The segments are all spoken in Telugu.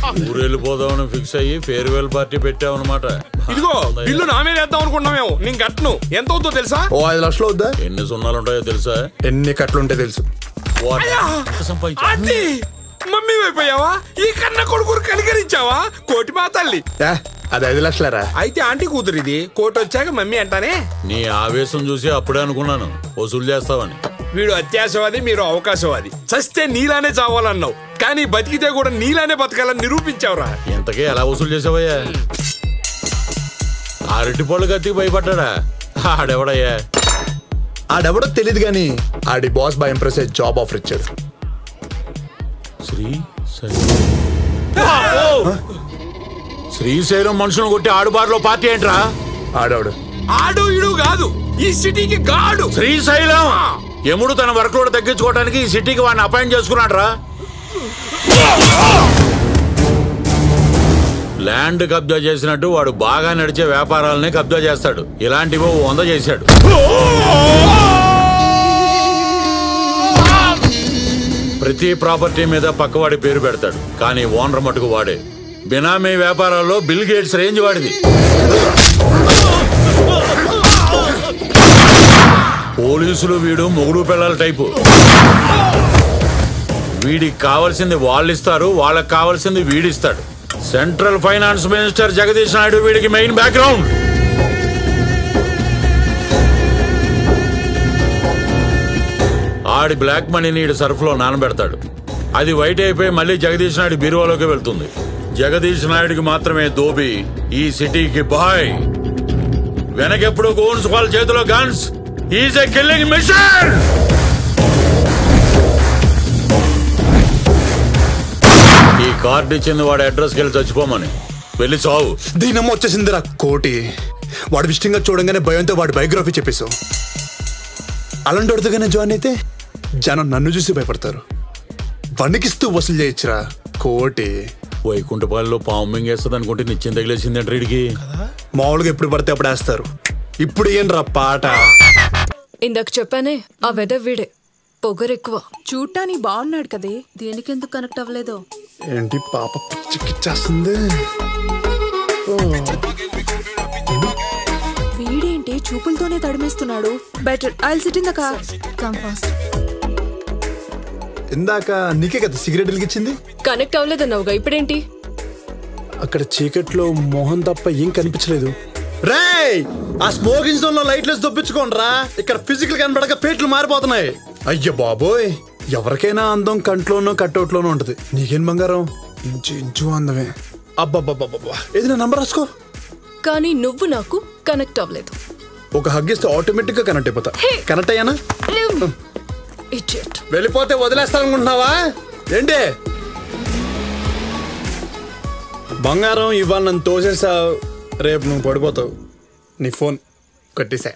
ఊరు వెళ్ళిపోదామని ఫిక్స్ అయ్యి ఫేర్వెల్ పార్టీ పెట్టామన్నమాట ఇదిగో బిల్లు నా మీద వేద్దాం అనుకున్నామేమో నేను కట్టను ఎంత అవుతుందో తెలుసా ఓ ఐదు లక్షలు వద్దా ఎన్ని సున్నాలు ఉంటాయో తెలుసా ఎన్ని కట్లు ఉంటాయి తెలుసు వాట్ అయ్యా! సంపాదించా ఆంటీ మమ్మీ అయిపోయావా ఈ కన్న కొడుకురు కనికరించావా కోటి మా తల్లి ఏ, అది ఐదు లక్షలరా అయితే ఆంటీ కూతురు ఇది కోటి వచ్చాక మమ్మీ అంటానే నీ ఆవేశం చూసి అప్పుడే అనుకున్నాను వసూలు చేస్తావని వీడు అత్యాశవాది మీరు అవకాశవాది చస్తే నీలానే చావాలన్నావు కానీ బతికితే కూడా నీలానే బతకాలని నిరూపించావురా ఇంతకీ ఎలా వసూలు చేసావయ్యా అరటి పళ్ళు కత్తికి భయపడ్డా ఆడెవడయ్యా ఆడెవడో తెలియదు కానీ ఆడి బాస్ బా ఇంప్రెస్ అయ్యి జాబ్ ఆఫర్ ఇచ్చాడు శ్రీ శ్రీశైలం మనుషులను కొట్టి ఆడుబాటులో పార్టీ ఏంట్రా ఆడవాడు ఆడు ఇడు కాదు ఈ సిటీకి గాడు శ్రీశైలం యముడు తన వర్క్ లోడ్ తగ్గించుకోవడానికి ఈ సిటీకి వాడిని అపాయింట్ చేసుకున్నాడు రా ల్యాండ్ కబ్జా చేసినట్టు వాడు బాగా నడిచే వ్యాపారాలని కబ్జా చేస్తాడు ఇలాంటివి ఓ వంద చేశాడు ప్రతి ప్రాపర్టీ మీద పక్కవాడి పేరు పెడతాడు కానీ ఓనర్ మటుకు వాడే బినామీ వ్యాపారాల్లో బిల్ గేట్స్ రేంజ్ వాడిది పోలీసులు వీడు మొగుడు పిల్లల టైపు వీడికి కావాల్సింది వాళ్ళు ఇస్తారు వాళ్ళకి కావాల్సింది వీడిస్తాడు central finance minister Jagadish Naidu వీడికి మెయిన్ బ్యాక్గ్రౌండ్ ఆడి బ్లాక్ మనీని ఈడు సర్ఫ్లో నానబెడతాడు అది వైట్ అయిపోయి మళ్ళీ జగదీష్ నాయుడు బీరువాలోకి వెళ్తుంది జగదీష్ నాయుడికి మాత్రమే దోబి ఈ సిటీకి బాయ్ వెనకెప్పుడు గోన్స్ వాళ్ళ చేతిలో guns is a killing mission ఈ కార్డు ఇచ్చింది వాడి అడ్రస్కి వెళ్ళి చచ్చిపోమని వెళ్ళి చావు దీనమ్మ వచ్చేసిందిరా కోటి వాడు విషయంగా చూడంగానే భయంతో వాడి బయోగ్రఫీ చెప్పేశావు అలాంటి వాడితోగానే జాయిన్ అయితే జనం నన్ను చూసి భయపడతారు వణికిస్తూ వసూలు చేయొచ్చురా కోటి వైకుంఠపాలిలో పాము మింగేస్తుంది అనుకుంటే నిత్యం తగిలేసింది అంటే వీడికి మామూలుగా ఎప్పుడు పడితే అప్పుడు వేస్తారు ఇప్పుడు ఏంట్రా పాట ఇందాక చెప్పానే ఆ వెదర్ వీడే పొగరెక్కువ చూడటానికి బాగున్నాడు కదే దేనికెందుకు కనెక్ట్ అవ్వలేదో ఏంటి పాప పిచ్చికిచ్చేస్తుంది వీడేంటి చూపులతోనే తడిమేస్తున్నాడు better I sit in the car come fast ఇందాక నీకే కదా సిగరెట్ వెలిగించింది కనెక్ట్ అవ్వలేదన్నావుగా ఇప్పుడేంటి అక్కడ చీకట్లో మోహన్ తప్ప ఏం కనిపించలేదు రేయ్ ఆ స్మోకింగ్ జోన్ లో లైట్లెస్ దొప్పించుకోండిరా ఇక్కడ ఫిజికల్ కనబడక పేట్లు మారిపోతున్నాయి అయ్య బాబోయ్ ఎవరికైనా అందం కంట్లోనో కట్అవుట్లోనో ఉంటది నీకేం బంగారం ఇంచు ఇంచు అందమే అబ్బబ్బబ్బబ్బా ఏది నా నంబర్ రాసుకో కానీ నువ్వు నాకు కనెక్ట్ అవ్వలేదు ఒక హగ్ ఇస్తే ఆటోమేటిక్ గా కనెక్ట్ అయిపోతా కనెక్ట్ అయ్యానా ఇడియట్ వెళ్ళిపోతే వదిలేస్తాననుకుంటున్నావా ఏంటి బంగారం ఇవాళ నన్ను తోసేసావు రేపు నువ్వు పడిపోతావు నీ ఫోన్ కట్టేసా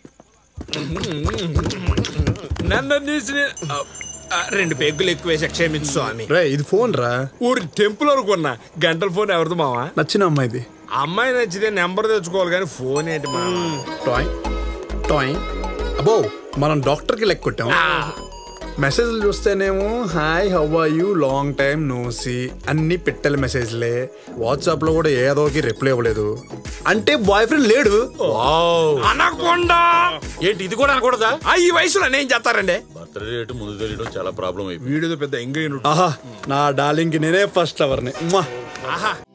నన్ను చూసి నే- ఆ, ఆ, రెండు పెగ్గులు ఎక్కువేసి క్షమించు స్వామి రే ఇది ఫోన్ రా ఊరి టెంపుల్ అనుకున్నా గంటల ఫోన్ ఎవరిది మావా నచ్చిన అమ్మాయిది అమ్మాయి నచ్చితే నెంబర్ తెచ్చుకోవాలి కానీ ఫోన్ ఏంటి మా టాయ్ టాయ్ అబో మనం డాక్టర్కి లెక్క కొట్టాం మెసేజ్లు చూస్తేనేమో hi how are you long time no see అన్ని పెట్టెల మెసేజ్లే వాట్సాప్ లో కూడా ఏదోకి రిప్లై ఇవ్వలేదు అంటే బాయ్ ఫ్రెండ్ లేడు వావ్. అనకుండా ఏంటి ఇది కూడా అనకూడదా ఆ, ఈ వయసులో నేను చేస్తారండి బర్త్డే రేటు ముందు తెలియడం చాలా ప్రాబ్లం అయిపోయింది వీడితో పెద్ద ఎంగైన ఆహా నా డార్లింగ్ కి నేనే ఫస్ట్ లవర్ని ఆహా